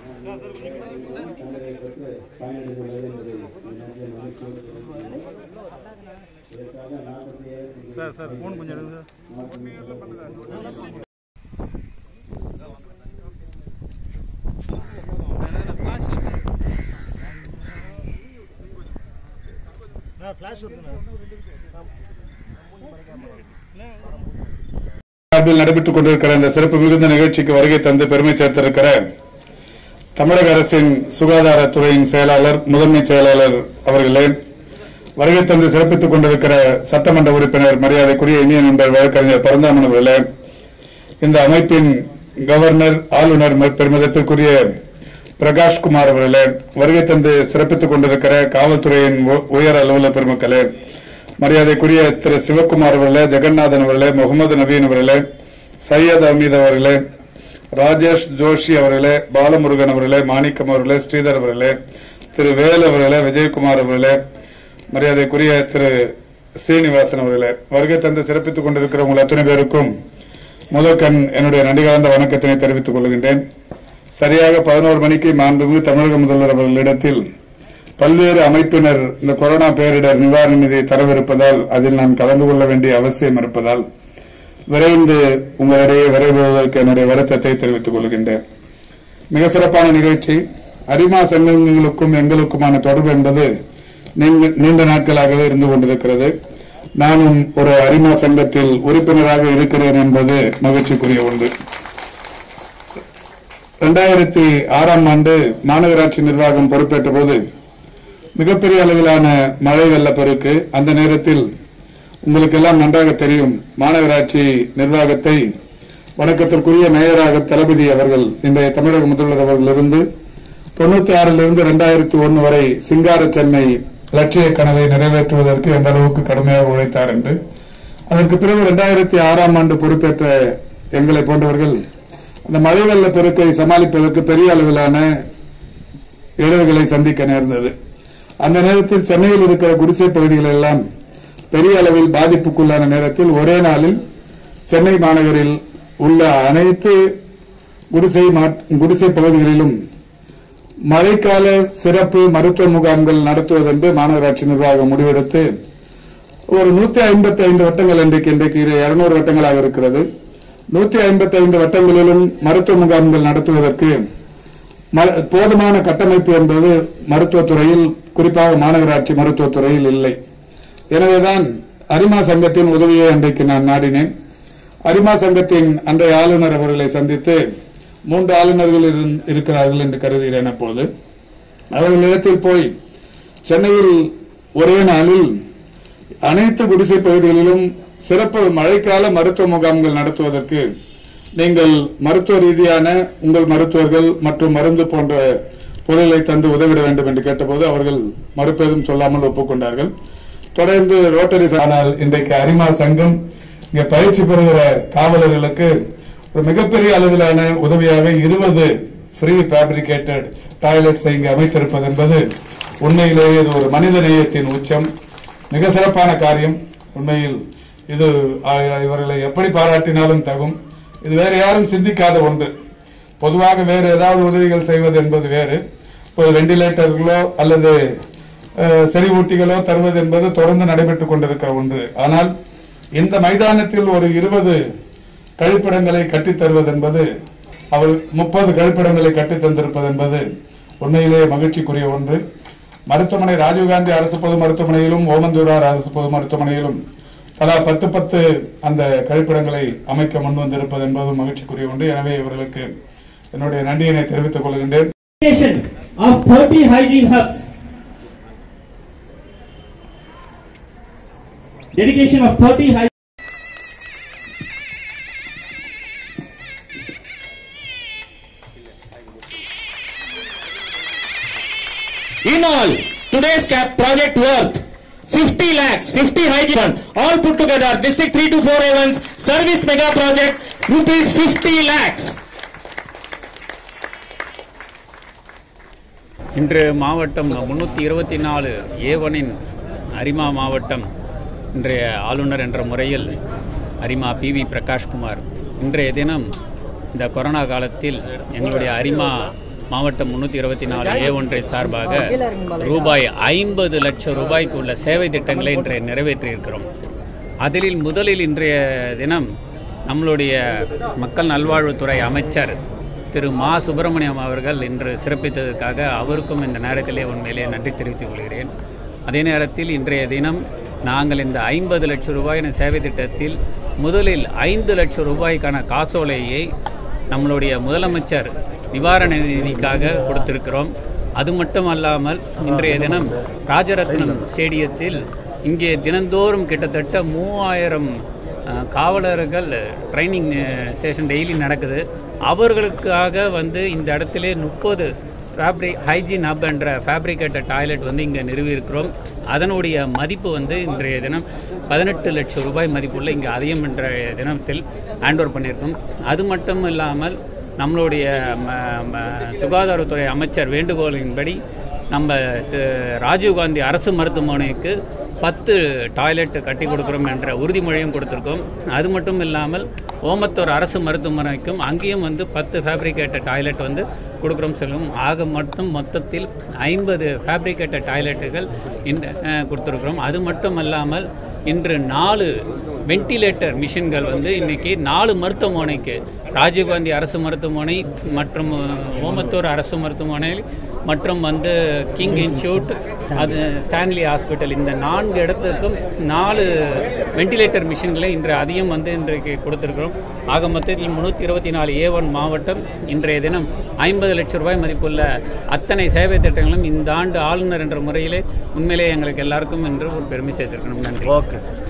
தண்டனை பெற்று பயனடைந்துள்ளது என்பதை இந்த நேரத்தில் மகிழ்ச்சியோடு தெரிவித்துக் கொள்கிறேன். இதற்காக நாற்பத்தி ஏழு சார் சார் ஃபோன் கொஞ்சம் எடுங்க சார் சார்பில் நடைபெற்றுக் கொண்டிருக்கிற இந்த சிறப்பு மிகுந்த நிகழ்ச்சிக்கு வருகை தந்து பெருமை சேர்த்திருக்கிற தமிழக அரசின் சுகாதாரத்துறையின் செயலாளர் முதன்மை செயலாளர் அவர்களே வருகை தந்து சிறப்பித்துக் கொண்டிருக்கிற சட்டமன்ற உறுப்பினர் மரியாதைக்குரிய இந்திய நண்பர் வழக்கறிஞர் பரந்தாமன் அவர்களே இந்த அமைப்பின் கவர்னர் ஆளுநர் ம- பெருமிதத்திற்குரிய பிரகாஷ்குமார் அவர்களே வருகை தந்து சிறப்பித்துக் கொண்டிருக்கிற காவல்துறையின் உ- உயர் அலுவலர் பெருமக்களே மரியாதைக்குரிய திரு சிவக்குமார் அவர்களே ஜெகநாதன் அவர்களே முகமது நவீன் அவர்களே சையத் அமீத் அவர்களே ராஜேஷ் ஜோஷி அவர்களே பாலமுருகன் அவர்களே மாணிக்கம் அவர்களே ஸ்ரீதர் அவர்களே திரு வேல் அவர்களே விஜயகுமார் அவர்களே மரியாதைக்குரிய திரு ஸ்ரீனிவாசன் அவர்களே வருகை தந்து சிறப்பித்துக் கொண்டிருக்கிற உங்கள் அத்தனை பேருக்கும் முதற்கண் என்னுடைய நன்றி கலந்த வணக்கத்தினை தெரிவித்துக் கொள்கின்றேன் சரியாக பதினோரு மணிக்கு மாண்புமிகு தமிழக முதல்வர் அவர்களிடத்தில் பல்வேறு அமைப்பினர் இந்த கொரோனா பேரிடர் நிவாரண நிதியை தரவிருப்பதால் அதில் நான் கலந்து கொள்ள வேண்டிய அவசியம் இருப்பதால் விரைந்து உங்களிடையே விரைவுவதற்கு என்னுடைய வருத்தத்தை தெரிவித்துக் கொள்கின்றேன் மிக சிறப்பான நிகழ்ச்சி அரிமா சங்கங்களுக்கும் எங்களுக்குமான தொடர்பு என்பது நீண்ட- நீண்ட நாட்களாகவே இருந்து கொண்டிருக்கிறது நானும் ஒரு அரிமா சங்கத்தில் உறுப்பினராக இருக்கிறேன் என்பது மகிழ்ச்சிக்குரிய ஒன்று இரண்டாயிரத்தி ஆறாம் ஆண்டு மாநகராட்சி நிர்வாகம் பொறுப்பேற்ற போது மிகப்பெரிய அளவிலான மழை வெள்ளப்பெருக்கு அந்த நேரத்தில் உங்களுக்கு எல்லாம் நன்றாக தெரியும் மாநகராட்சி நிர்வாகத்தை வணக்கத்திற்குரிய மேயராக தளபதி அவர்கள் இன்றைய தமிழக முதல்வர் அவர்களிருந்து தொண்ணூத்தி ஆறிலிருந்து இரண்டாயிரத்தி ஒன்னு வரை சிங்கார சென்னை லட்சிய கனவை நிறைவேற்றுவதற்கு எந்த அளவுக்கு கடுமையாக உழைத்தார் என்று அதற்கு பிறகு இரண்டாயிரத்தி ஆறாம் ஆண்டு பொறுப்பேற்ற எங்களை போன்றவர்கள் அந்த மழை வெள்ள பெருக்கை சமாளிப்பதற்கு பெரிய அளவிலான இடர்களை சந்திக்க நேர்ந்தது அந்த நேரத்தில் சென்னையில் இருக்கிற குடிசை பகுதிகள் எல்லாம் பெரிய அளவில் பாதிப்புக்குள்ளான நேரத்தில் ஒரே நாளில் சென்னை மாநகரில் உள்ள அனைத்து குடிசை மா- குடிசை பகுதிகளிலும் மழைக்கால சிறப்பு மருத்துவ முகாம்கள் நடத்துவதென்று மாநகராட்சி நிர்வாகம் முடிவெடுத்து ஒரு நூத்தி ஐம்பத்தி ஐந்து வட்டங்கள் இன்றைக்கு இன்றைக்கு இருநூறு வட்டங்களாக இருக்கிறது நூத்தி ஐம்பத்தி ஐந்து வட்டங்களிலும் மருத்துவ முகாம்கள் நடத்துவதற்கு ம- போதுமான கட்டமைப்பு என்பது மருத்துவத்துறையில் குறிப்பாக மாநகராட்சி மருத்துவத்துறையில் இல்லை எனவேதான் அரிமா சங்கத்தின் உதவியை அன்றைக்கு நான் நாடினேன் அரிமா சங்கத்தின் அன்றைய ஆளுநர் அவர்களை சந்தித்து மூன்று ஆளுநர்கள் இருந்- இருக்கிறார்கள் என்று கருதுகிறேன் அப்போது அவர்களிடத்தில் போய் சென்னையில் ஒரே நாளில் அனைத்து குடிசை பகுதிகளிலும் சிறப்பு மழைக்கால மருத்துவ முகாம்கள் நடத்துவதற்கு நீங்கள் மருத்துவ ரீதியான உங்கள் மருத்துவர்கள் மற்றும் மருந்து போன்ற பொருளை தந்து உதவிட வேண்டும் என்று கேட்டபோது அவர்கள் மறுப்பேதும் சொல்லாமல் ஒப்புக்கொண்டார்கள் தொடர்ந்து ரோட்டரி ச- ஆனால் இன்றைக்கு அரிமா சங்கம் இங்கே பயிற்சி பெறுகிற காவலர்களுக்கு ஒரு மிகப்பெரிய அளவிலான உதவியாக இருபது ஃப்ரீ ஃபேப்ரிகேட்டட் டாய்லெட்ஸ் இங்கு அமைத்திருப்பது என்பது உண்மையிலேயே இது ஒரு மனித நேயத்தின் உச்சம் மிக சிறப்பான காரியம் உண்மையில் இது ஆ, இவர்களை எப்படி பாராட்டினாலும் தகும் இது வேற யாரும் சிந்திக்காத ஒன்று பொதுவாக வேறு ஏதாவது உதவிகள் செய்வது என்பது வேறு இப்போ வெண்டிலேட்டர்களோ அல்லது அஹ், செறிவூட்டிகளோ தருவது என்பது தொடர்ந்து நடைபெற்றுக் கொண்டிருக்கிற ஒன்று ஆனால் இந்த மைதானத்தில் ஒரு இருபது கழிப்பிடங்களை கட்டித் தருவது என்பது அவர் முப்பது கழிப்பிடங்களை கட்டித் தந்திருப்பது என்பது உண்மையிலேயே மகிழ்ச்சிக்குரிய ஒன்று மருத்துவமனை ராஜீவ்காந்தி அரசு பொது மருத்துவமனையிலும் ஓமந்தூரார் அரசு பொது மருத்துவமனையிலும் தலா பத்து பத்து அந்த கழிப்பிடங்களை அமைக்க முன் வந்திருப்பது என்பதும் மகிழ்ச்சிக்குரிய ஒன்று எனவே இவர்களுக்கு என்னுடைய நன்றியினை தெரிவித்துக் கொள்கின்றேன் Dedication of 30 hygiene hubs. Dedication of 30 hygiene In all, today's cap project worth 50 lakhs, 50 hygiene fund, all put together, district 3 to 4 A1's service mega project, rupees 50 lakhs. இன்று மாவட்டம் முன்னூற்றி இருபத்தி நாலு ஏவனின் அரிமா மாவட்டம் இன்றைய ஆளுநர் என்ற முறையில் அரிமா பி வி பிரகாஷ்குமார் இன்றைய தினம் இந்த கொரோனா காலத்தில் எங்களுடைய அரிமா மாவட்டம் முன்னூற்றி இருபத்தி நாலு ஏ ஒன்றின் சார்பாக ரூபாய் ஐம்பது லட்சம் ரூபாய்க்கு உள்ள சேவை திட்டங்களை இன்று நிறைவேற்றியிருக்கிறோம் அதில் முதலில் இன்றைய தினம் நம்மளுடைய மக்கள் நல்வாழ்வுத்துறை அமைச்சர் திரு மா சுப்பிரமணியம் அவர்கள் இன்று சிறப்பித்ததற்காக அவருக்கும் இந்த நேரத்திலே உண்மையிலே நன்றி தெரிவித்துக் கொள்கிறேன் அதே நேரத்தில் இன்றைய தினம் நாங்கள் இந்த ஐம்பது லட்சம் ரூபாய் என சேவை திட்டத்தில் முதலில் ஐந்து லட்சம் ரூபாய்க்கான காசோலையை நம்மளுடைய முதலமைச்சர் நிவாரண நிதிக்காக கொடுத்திருக்கிறோம் அது மட்டும் அல்லாமல் இன்றைய தினம் ராஜரத்னம் ஸ்டேடியத்தில் இங்கே தினந்தோறும் கிட்டத்தட்ட மூவாயிரம் அஹ், காவலர்கள் ட்ரைனிங் ஸ்டேஷன் டெய்லி நடக்குது அவர்களுக்காக வந்து இந்த இடத்திலே முப்பது ஃபேப்ரிக் ஹைஜீன் ஹப் என்ற ஃபேப்ரிகேட்டட் டாய்லெட் வந்து இங்கே நிறுவியிருக்கிறோம் அதனுடைய மதிப்பு வந்து இன்றைய தினம் பதினெட்டு லட்சம் ரூபாய் மதிப்புள்ள இங்கே அதிகம் என்ற தினத்தில் ஹேண்ட் ஓவர் பண்ணியிருக்கோம் அது மட்டும் இல்லாமல் நம்மளுடைய ம- ம- சுகாதாரத்துறை அமைச்சர் வேண்டுகோளின்படி நம்ம தி- ராஜீவ்காந்தி அரசு மருத்துவமனைக்கு பத்து டாய்லெட் கட்டி கொடுக்குறோம் என்ற உறுதிமொழியும் கொடுத்துருக்கோம் அது மட்டும் இல்லாமல் ஓமத்தூர் அரசு மருத்துவமனைக்கும் அங்கேயும் வந்து பத்து ஃபேப்ரிகேட்டட் டாய்லெட் வந்து கொடுக்குறோம் சொல்லும் ஆக மட்டும் மொத்தத்தில் ஐம்பது ஃபேப்ரிகேட்டட் டாய்லெட்டுகள் இந்த அஹ், கொடுத்துருக்குறோம் அது மட்டும் அல்லாமல் இன்று நாலு வென்டிலேட்டர் மிஷின்கள் வந்து இன்னைக்கு நாலு மருத்துவமனைக்கு ராஜீவ்காந்தி அரசு மருத்துவமனை மற்றும் அஹ், ஓமத்தூர் அரசு மருத்துவமனை மற்றும் வந்து கிங் இன்ஸ்டியூட் அது ஸ்டான்லி ஹாஸ்பிட்டல் இந்த நான்கு இடத்துக்கும் நாலு வென்டிலேட்டர் மிஷின்களை இன்று அதிகம் வந்து இன்றைக்கு கொடுத்துருக்கிறோம் ஆக மொத்தத்தில் முந்நூற்றி இருபத்தி நாலு ஏ ஒன் மாவட்டம் இன்றைய தினம் ஐம்பது லட்சம் ரூபாய் மதிப்புள்ள அத்தனை சேவை திட்டங்களும் இந்த ஆண்டு ஆளுநர் என்ற முறையிலே உண்மையிலே எங்களுக்கு எல்லாருக்கும் என்று ஒரு பெருமை சேர்த்திருக்கணும் நன்றி ஓகே சார்